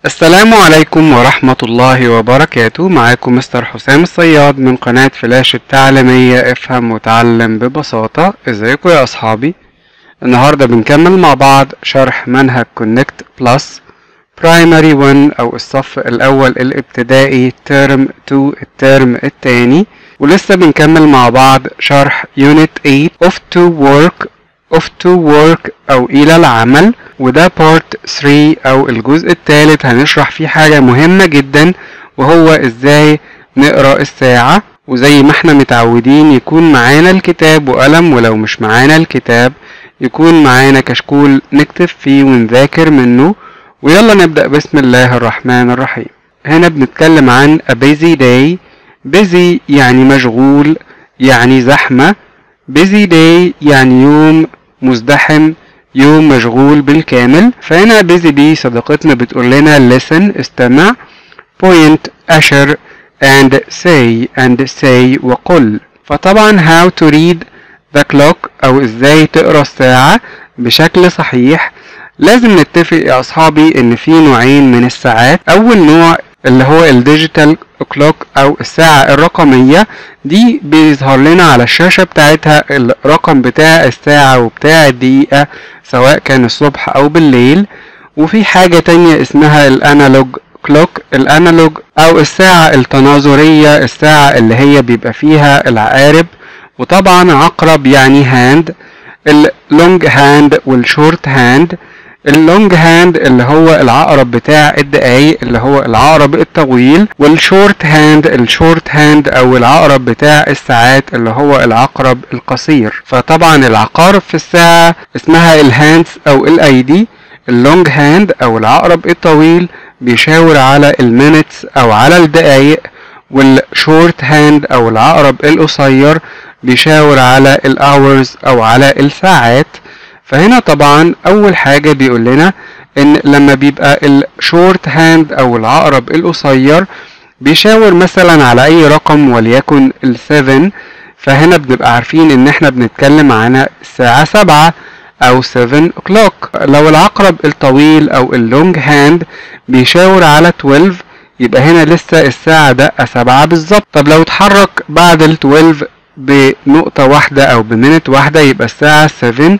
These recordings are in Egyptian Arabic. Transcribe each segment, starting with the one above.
السلام عليكم ورحمة الله وبركاته معاكم مستر حسام الصياد من قناة فلاش التعليمية افهم وتعلم ببساطة ازيكم يا اصحابي النهاردة بنكمل مع بعض شرح منهج كونكت بلس برايمري 1 او الصف الاول الابتدائي ترم 2 الترم التاني ولسه بنكمل مع بعض شرح يونت 8 of to work of to work او الى العمل وده بارت 3 او الجزء الثالث هنشرح فيه حاجة مهمة جدا وهو ازاي نقرا الساعة وزي ما احنا متعودين يكون معانا الكتاب وقلم ولو مش معانا الكتاب يكون معانا كشكول نكتب فيه ونذاكر منه ويلا نبدأ بسم الله الرحمن الرحيم هنا بنتكلم عن a busy day busy يعني مشغول يعني زحمة busy day يعني يوم مزدحم يوم مشغول بالكامل فهنا busy بي صديقتنا بتقول لنا listen استمع point أشر and say and say وقل فطبعا how to read the clock أو ازاي تقرا الساعة بشكل صحيح لازم نتفق يا أصحابي إن في نوعين من الساعات أول نوع اللي هو الديجيتال كلوك او الساعة الرقمية دي بيظهر لنا على الشاشة بتاعتها الرقم بتاع الساعة وبتاع الدقيقة سواء كان الصبح او بالليل وفي حاجة تانية اسمها الانالوج كلوك الانالوج او الساعة التناظرية الساعة اللي هي بيبقى فيها العقارب وطبعا عقرب يعني هاند اللونج هاند والشورت هاند اللونج هاند اللي هو العقرب بتاع الدقايق اللي هو العقرب الطويل والشورت هاند الشورت هاند او العقرب بتاع الساعات اللي هو العقرب القصير فطبعا العقارب في الساعة اسمها الهاندز او الايدي اللونج هاند او العقرب الطويل بيشاور على المينتس او على الدقايق والشورت هاند او العقرب القصير بيشاور على الاورز او على الساعات فهنا طبعا اول حاجة بيقول لنا ان لما بيبقى الشورت هاند او العقرب القصير بيشاور مثلا على اي رقم وليكن ال7 فهنا بنبقى عارفين ان احنا بنتكلم عن الساعة سبعة او 7 o'clock لو العقرب الطويل او اللونج هاند بيشاور على 12 يبقى هنا لسه الساعة دقة سبعة بالظبط طب لو اتحرك بعد ال 12 بنقطة واحدة او بمنت واحدة يبقى الساعة 7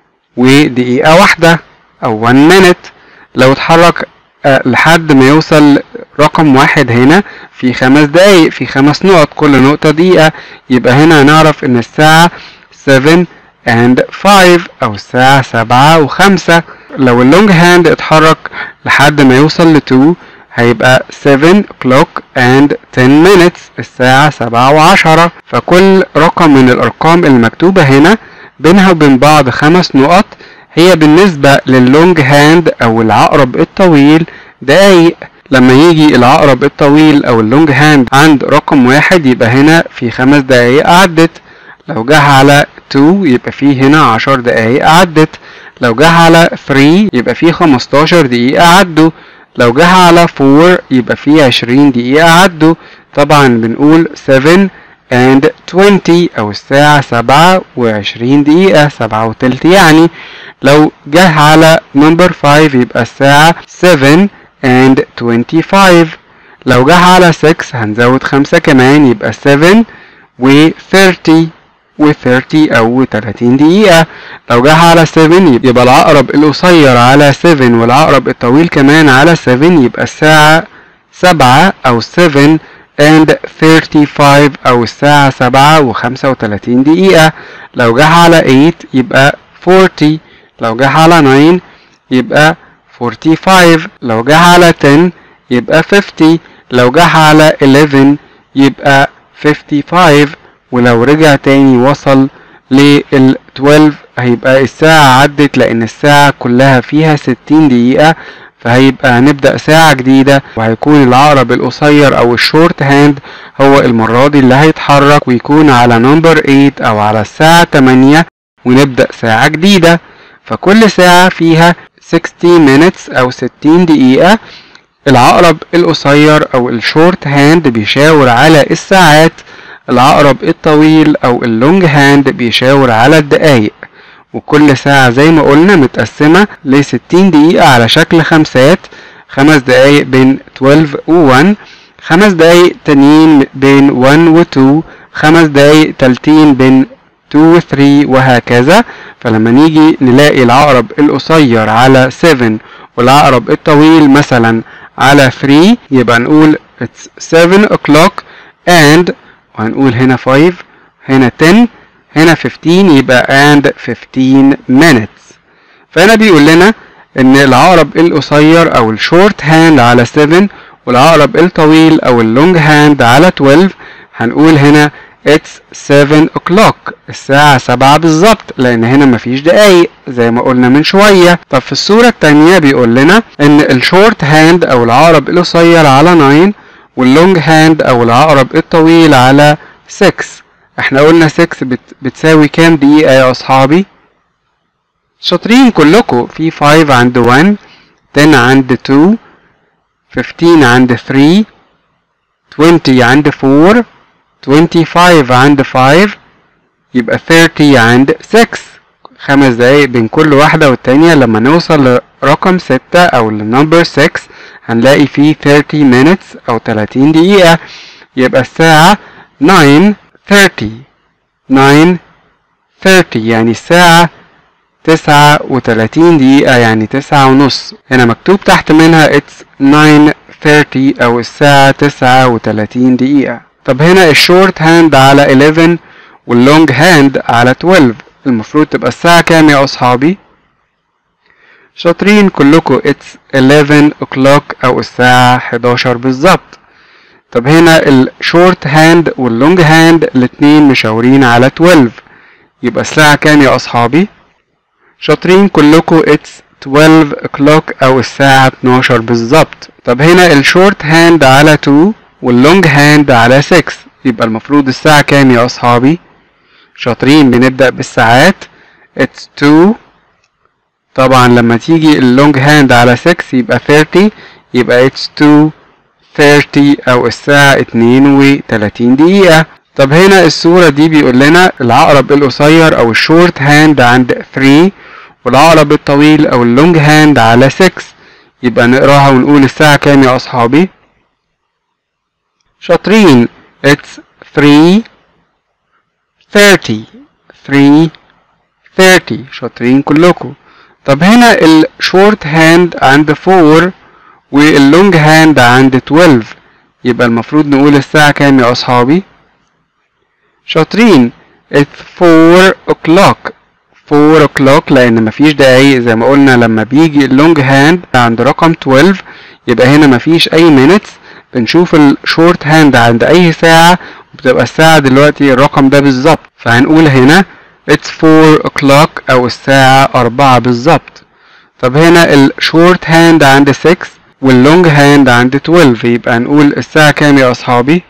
ودقيقة واحدة أو 1 minute لو اتحرك أه لحد ما يوصل رقم واحد هنا في خمس دقايق في خمس نقط كل نقطة دقيقة يبقى هنا هنعرف إن الساعة 7 and 5 أو الساعة سبعة وخمسة لو اللونج هاند اتحرك لحد ما يوصل ل 2 هيبقى 7 o'clock and 10 minutes الساعة سبعة وعشرة فكل رقم من الأرقام المكتوبة هنا بينها وبين بعض خمس نقط هي بالنسبة لللونج هاند أو العقرب الطويل دقايق لما يجي العقرب الطويل أو اللونج هاند عند رقم واحد يبقى هنا في خمس دقايق عدت لو جه على 2 يبقى في هنا عشر دقايق عدت لو جه على 3 يبقى في 15 دقيقة عدوا لو جه على 4 يبقى في 20 دقيقة عدوا طبعا بنقول 7 and 20 أو الساعة سبعة وعشرين دقيقة سبعة وتلت يعني لو جه على نمبر 5 يبقى الساعة 7 and 25 لو جه على 6 هنزود خمسة كمان يبقى 7 و 30 و 30 أو 30 دقيقة لو جه على 7 يبقى العقرب القصير على 7 والعقرب الطويل كمان على 7 يبقى الساعة سبعة أو 7 and 35 أو الساعة سبعة وخمسة وتلاتين دقيقة لو جه على 8 يبقى 40 لو جه على 9 يبقى 45 لو جه على 10 يبقى 50 لو جه على 11 يبقى 55 ولو رجع تاني وصل لل 12 هيبقى الساعة عدت لأن الساعة كلها فيها 60 دقيقة فهيبقى هنبدأ ساعة جديدة وهيكون العقرب القصير أو الشورت هاند هو المرة دي اللي هيتحرك ويكون على نمبر 8 أو على الساعة 8 ونبدأ ساعة جديدة فكل ساعة فيها 60 minutes أو 60 دقيقة العقرب القصير أو الشورت هاند بيشاور على الساعات العقرب الطويل أو اللونج هاند بيشاور على الدقايق وكل ساعة زي ما قلنا متقسمة لستين دقيقة على شكل خمسات خمس دقايق بين 12 و 1 خمس دقايق تانيين بين 1 و 2 خمس دقايق تالتين بين 2 و 3 وهكذا فلما نيجي نلاقي العقرب القصير على 7 والعقرب الطويل مثلا على 3 يبقى نقول it's 7 o'clock and وهنقول هنا 5 هنا 10 هنا 15 يبقى and 15 minutes فهنا بيقول لنا ان العقرب القصير او الشورت هاند على 7 والعقرب الطويل او اللونج هاند على 12 هنقول هنا it's 7 o'clock الساعة 7 بالظبط لأن هنا مفيش دقايق زي ما قلنا من شوية طب في الصورة التانية بيقول لنا إن الشورت هاند أو العقرب القصير على 9 واللونج هاند أو العقرب الطويل على 6 احنا قلنا 6 بت بتساوي كام دقيقة يا أصحابي؟ شاطرين كلكم في 5 عند 1 10 عند 2 15 عند 3 20 عند 4 25 عند 5 يبقى 30 عند 6 خمس دقايق بين كل واحدة والتانية لما نوصل لرقم 6 أو لنمبر 6 هنلاقي فيه 30 minutes أو 30 دقيقة يبقى الساعة 9 30 9 30 يعني الساعة تسعة وتلاتين دقيقة يعني تسعة ونص هنا مكتوب تحت منها it's 9:30 أو الساعة تسعة وتلاتين دقيقة طب هنا الشورت هاند على 11 واللونج هاند على 12 المفروض تبقى الساعة كام يا أصحابي؟ شاطرين كلكم it's 11 o'clock أو الساعة 11 بالظبط طب هنا الشورت هاند واللونج هاند الاتنين مشاورين على 12 يبقى الساعة كام يا أصحابي؟ شاطرين كلكم it's 12 o'clock أو الساعة 12 بالظبط طب هنا الشورت هاند على 2 واللونج هاند على 6 يبقى المفروض الساعة كام يا أصحابي؟ شاطرين بنبدأ بالساعات it's 2 طبعا لما تيجي اللونج هاند على 6 يبقى 30 يبقى it's 2 30 أو الساعة 32 دقيقة طب هنا الصورة دي بيقول لنا العقرب القصير أو الشورت هاند عند 3 والعقرب الطويل أو اللونج هاند على 6 يبقى نقراها ونقول الساعة كام يا أصحابي؟ شاطرين it's 3 30 3 30 شاطرين كلكم طب هنا الشورت هاند عند 4 واللونج هاند عند 12 يبقى المفروض نقول الساعة كام يا أصحابي؟ شاطرين it's 4 o'clock 4 o'clock لأن مفيش دقايق زي ما قلنا لما بيجي اللونج هاند عند رقم 12 يبقى هنا مفيش أي minutes بنشوف الشورت هاند عند أي ساعة بتبقى الساعة دلوقتي الرقم ده بالظبط فهنقول هنا it's 4 o'clock أو الساعة 4 بالظبط طب هنا الشورت هاند عند 6 واللونج هاند عند 12 يبقى نقول الساعة كام يا أصحابي؟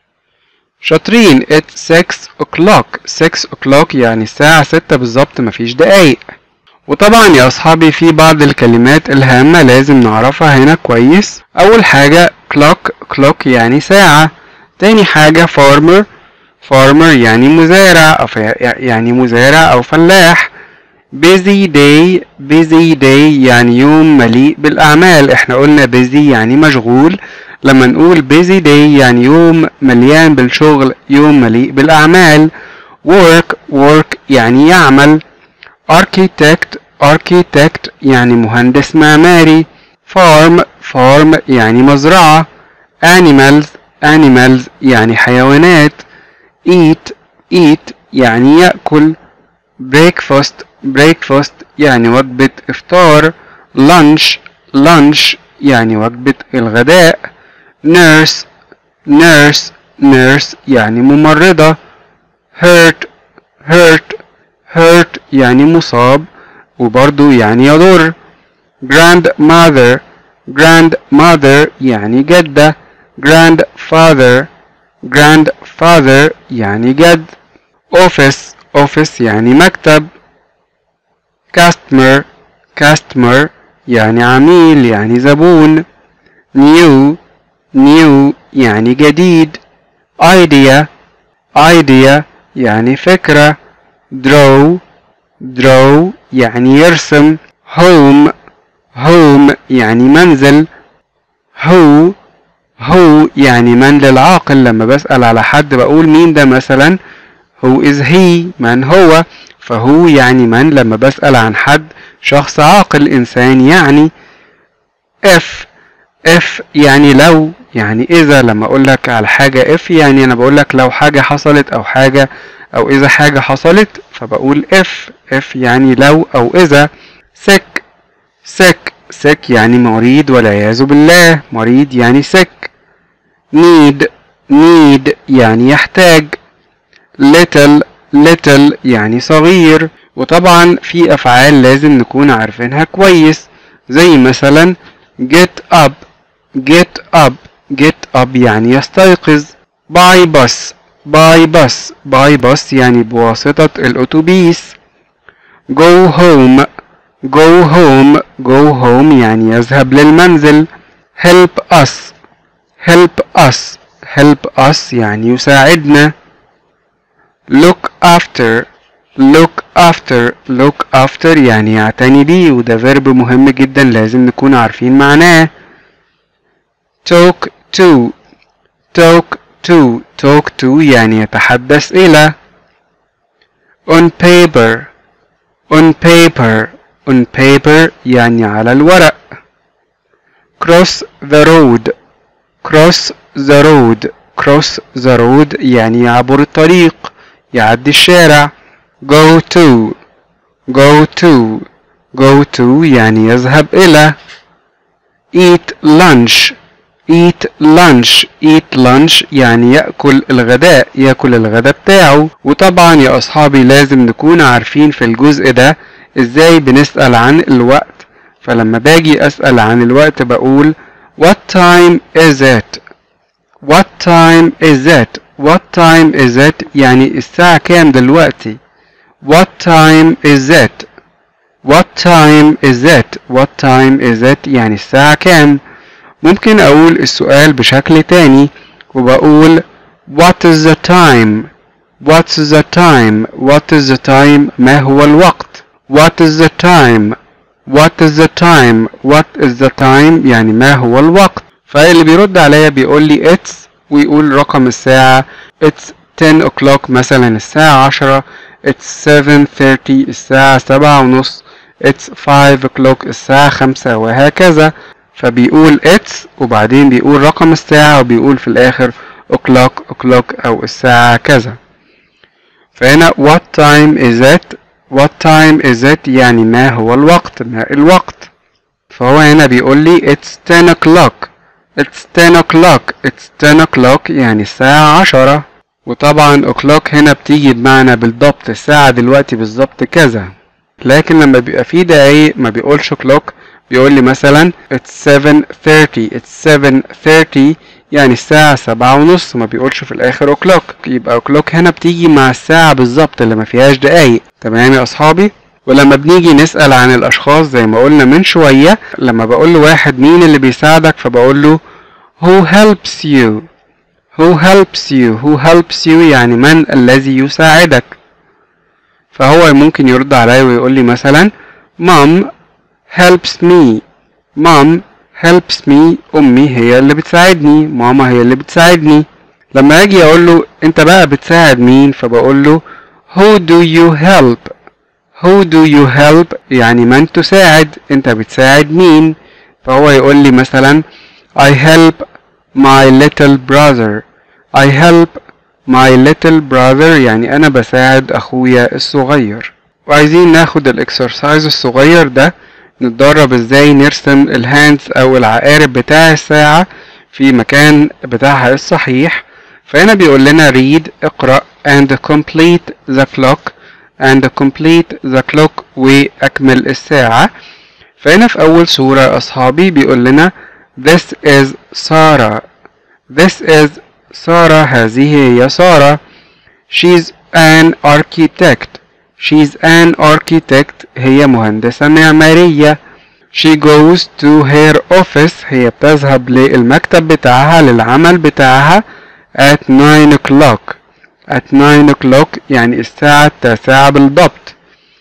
شاطرين it's 6 o'clock 6 o'clock يعني الساعة 6 بالظبط مفيش دقايق وطبعا يا أصحابي في بعض الكلمات الهامة لازم نعرفها هنا كويس أول حاجة clock clock يعني ساعة تاني حاجة farmer farmer يعني مزارع أو يعني مزارع أو فلاح busy day busy day يعني يوم مليء بالأعمال احنا قلنا busy يعني مشغول لما نقول busy day يعني يوم مليان بالشغل يوم مليء بالأعمال work work يعني يعمل architect architect يعني مهندس معماري farm farm يعني مزرعة animals animals يعني حيوانات eat eat يعني يأكل breakfast breakfast يعني وجبة إفطار lunch lunch يعني وجبة الغداء nurse nurse nurse يعني ممرضة hurt hurt hurt يعني مصاب وبرضو يعني يضر grandmother grandmother يعني جدة grandfather grandfather يعني جد office office يعني مكتب customer customer يعني عميل يعني زبون new new يعني جديد idea idea يعني فكرة draw draw يعني يرسم home home يعني منزل who who يعني من للعاقل لما بسأل على حد بقول مين ده مثلا who is he من هو فهو يعني من لما بسأل عن حد شخص عاقل إنسان يعني if if يعني لو يعني إذا لما أقول لك على حاجة if يعني أنا بقول لك لو حاجة حصلت أو حاجة أو إذا حاجة حصلت فبقول if if يعني لو أو إذا sick sick sick يعني مريض والعياذ بالله مريض يعني sick need need يعني يحتاج little little يعني صغير وطبعا في أفعال لازم نكون عارفينها كويس زي مثلا get up get up get up يعني يستيقظ by bus by bus by bus يعني بواسطة الأتوبيس go home go home go home يعني يذهب للمنزل help us help us help us يعني يساعدنا look after look after look after يعني يعتني بيه وده فيرب مهم جدا لازم نكون عارفين معناه talk to talk to talk to يعني يتحدث إلى on paper on paper on paper يعني على الورق cross the road cross the road cross the road يعني يعبر الطريق يعدي الشارع go to go to go to يعني يذهب إلى eat lunch eat lunch eat lunch يعني يأكل الغداء يأكل الغداء بتاعه وطبعا يا أصحابي لازم نكون عارفين في الجزء ده إزاي بنسأل عن الوقت فلما باجي أسأل عن الوقت بقول what time is it what time is it what time is it يعني الساعة كام دلوقتي what time is it what time is it what time is it يعني الساعة كام ممكن أقول السؤال بشكل تاني وبقول what is the time what is the time what is the time ما هو الوقت what is the time what is the time what is the time يعني ما هو الوقت فاللي بيرد عليا بيقول لي it's ويقول رقم الساعة it's 10 o'clock مثلا الساعة 10 it's 7:30 الساعة سبعة ونص it's 5 o'clock الساعة خمسة وهكذا فبيقول it's وبعدين بيقول رقم الساعة وبيقول في الآخر o'clock o'clock أو الساعة كذا فهنا what time is it what time is it يعني ما هو الوقت ما الوقت فهو هنا بيقول لي it's 10 o'clock it's 10 o'clock it's 10 o'clock يعني الساعة عشرة وطبعا o'clock هنا بتيجي بمعنى بالضبط الساعة دلوقتي بالظبط كذا لكن لما بيبقى فيه دقايق ما بيقولش o'clock بيقول لي مثلا it's 7:30 it's 7:30 يعني الساعة سبعة ونص ما بيقولش في الآخر o'clock يبقى o'clock هنا بتيجي مع الساعة بالظبط اللي ما فيهاش دقايق تمام يا أصحابي ولما بنيجي نسأل عن الأشخاص زي ما قلنا من شوية لما بقول لواحد مين اللي بيساعدك فبقول له who helps you who helps you who helps you يعني من الذي يساعدك فهو ممكن يرد عليا ويقول لي مثلا mom helps me mom helps me أمي هي اللي بتساعدني ماما هي اللي بتساعدني لما أجي أقول له أنت بقى بتساعد مين فبقول له who do you help who do you help يعني من تساعد أنت بتساعد مين فهو يقول لي مثلا I help my little brother I help my little brother يعني أنا بساعد أخويا الصغير وعايزين ناخد الاكسرسايز الصغير ده نتدرب ازاي نرسم الهاندز او العقارب بتاع الساعة في مكان بتاعها الصحيح فهنا بيقول لنا read اقرأ and complete the clock and complete the clock واكمل الساعة فهنا في اول صورة يا اصحابي بيقول لنا this is سارة this is سارة هذه هي سارة she's an architect she's an architect هي مهندسة معمارية she goes to her office هي بتذهب للمكتب بتاعها للعمل بتاعها at 9 o'clock at 9 o'clock يعني الساعة التاسعة بالضبط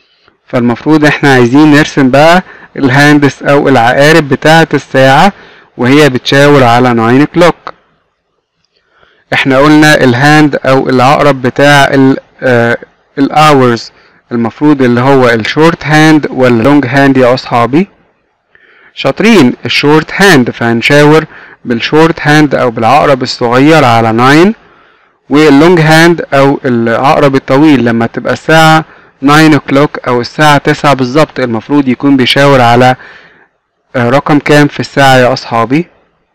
فالمفروض احنا عايزين نرسم بقى الهاندس او العقارب بتاعة الساعة وهي بتشاور على 9 o'clock احنا قلنا الهاند او العقرب بتاع ال آه الاورز المفروض اللي هو الشورت هاند ولا لونج هاند يا اصحابي شاطرين الشورت هاند فهنشاور بالشورت هاند او بالعقرب الصغير على 9 واللونج هاند او العقرب الطويل لما تبقى الساعة 9 o'clock او الساعة 9 بالظبط المفروض يكون بيشاور على رقم كام في الساعة يا اصحابي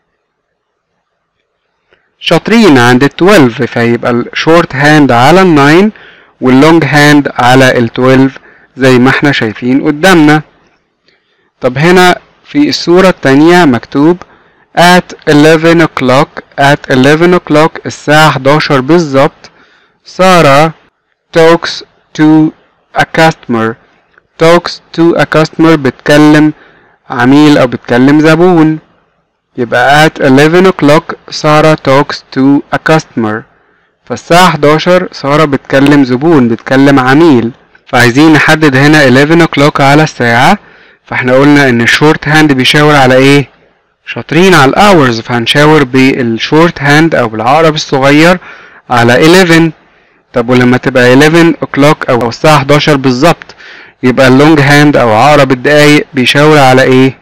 شاطرين عند ال 12 فيبقى الشورت هاند على ال 9 واللونج هاند على ال 12 زي ما احنا شايفين قدامنا طب هنا في الصورة التانية مكتوب at 11 o'clock at 11 o'clock الساعة 11 بالظبط سارة talks to a customer talks to a customer بتكلم عميل أو بتكلم زبون يبقى at 11 o'clock سارة talks to a customer فالساعة 11 سارة بتكلم زبون بتكلم عميل فعايزين نحدد هنا 11 o'clock على الساعة فاحنا قلنا ان الشورت هاند بيشاور على ايه شاطرين على الاورز فهنشاور بالشورت هاند او بالعقرب الصغير على 11 طب ولما تبقى 11 o'clock او الساعة 11 بالظبط يبقى اللونج هاند او عقرب الدقايق بيشاور على ايه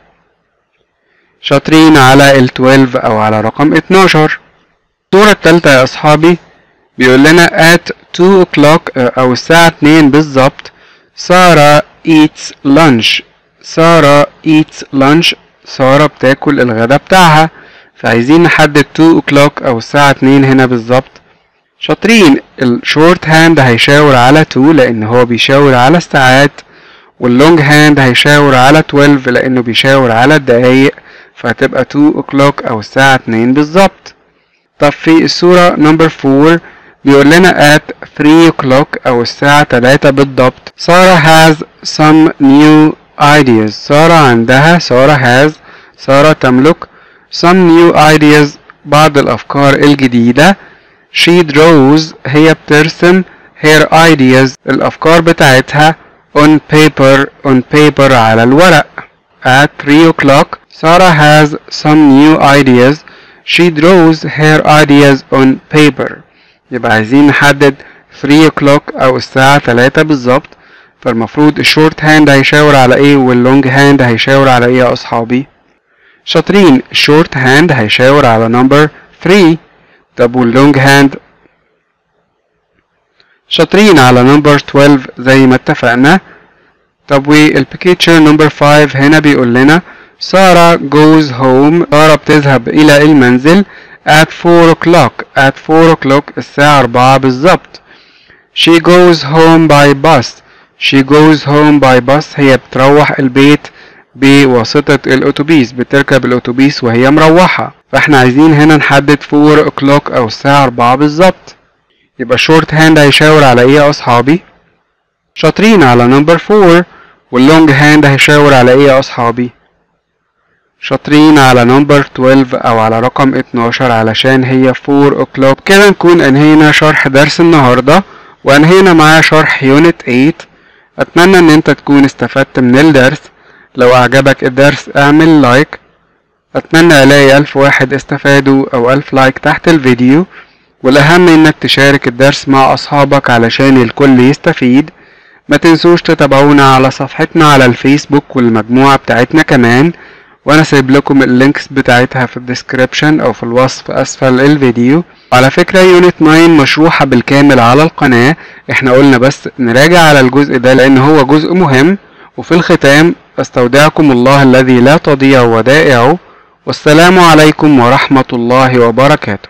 شاطرين على ال 12 او على رقم 12 الصورة التالتة يا اصحابي بيقول لنا at 2 o'clock او الساعة 2 بالظبط سارة eats lunch سارة eats lunch سارة بتاكل الغدا بتاعها فعايزين نحدد 2 o'clock او الساعة 2 هنا بالظبط شاطرين الشورت هاند هيشاور على 2 لان هو بيشاور على الساعات واللونج هاند هيشاور على 12 لانه بيشاور على الدقايق فهتبقى 2 o'clock او الساعة 2 بالظبط طب في الصورة نمبر 4 بيقول لنا at 3 o'clock او الساعة 3 بالضبط سارة has some new ideas سارة عندها سارة has سارة تملك some new ideas بعض الأفكار الجديدة she draws هي بترسم her ideas الأفكار بتاعتها on paper on paper على الورق at 3 o'clock سارة has some new ideas she draws her ideas on paper يبقى عايزين نحدد 3 o'clock أو الساعة 3 بالظبط فالمفروض الشورت هاند هيشاور على ايه واللونج هاند هيشاور على ايه يا اصحابي شاطرين الشورت هاند هيشاور على نمبر 3 طب واللونج هاند شاطرين على نمبر 12 زي ما اتفقنا طب والبيكتشر نمبر 5 هنا بيقول لنا سارة goes home سارة بتذهب إلى المنزل at 4 o'clock at 4 o'clock الساعة 4 بالظبط she goes home by bus she goes home by bus هي بتروح البيت بواسطة الأتوبيس بتركب الأتوبيس وهي مروحة فاحنا عايزين هنا نحدد 4 o'clock أو الساعة 4 بالظبط يبقى short hand هيشاور على ايه يا أصحابي؟ شاطرين على نمبر 4 واللونج هاند هيشاور على ايه يا أصحابي؟ شاطرين على نمبر 12 أو على رقم 12 علشان هي 4 o'clock كده نكون أنهينا شرح درس النهاردة وأنهينا معاه شرح يونت 8 أتمنى إن أنت تكون استفدت من الدرس لو أعجبك الدرس اعمل لايك أتمنى ألاقي ألف واحد استفادوا أو ألف لايك تحت الفيديو والأهم إنك تشارك الدرس مع أصحابك علشان الكل يستفيد ما تنسوش تتابعونا على صفحتنا على الفيسبوك والمجموعة بتاعتنا كمان وانا سايب لكم اللينكس بتاعتها في الديسكريبشن او في الوصف اسفل الفيديو على فكرة يونت 9 مشروحة بالكامل على القناة احنا قلنا بس نراجع على الجزء ده لان هو جزء مهم وفي الختام استودعكم الله الذي لا تضيع ودائعه والسلام عليكم ورحمة الله وبركاته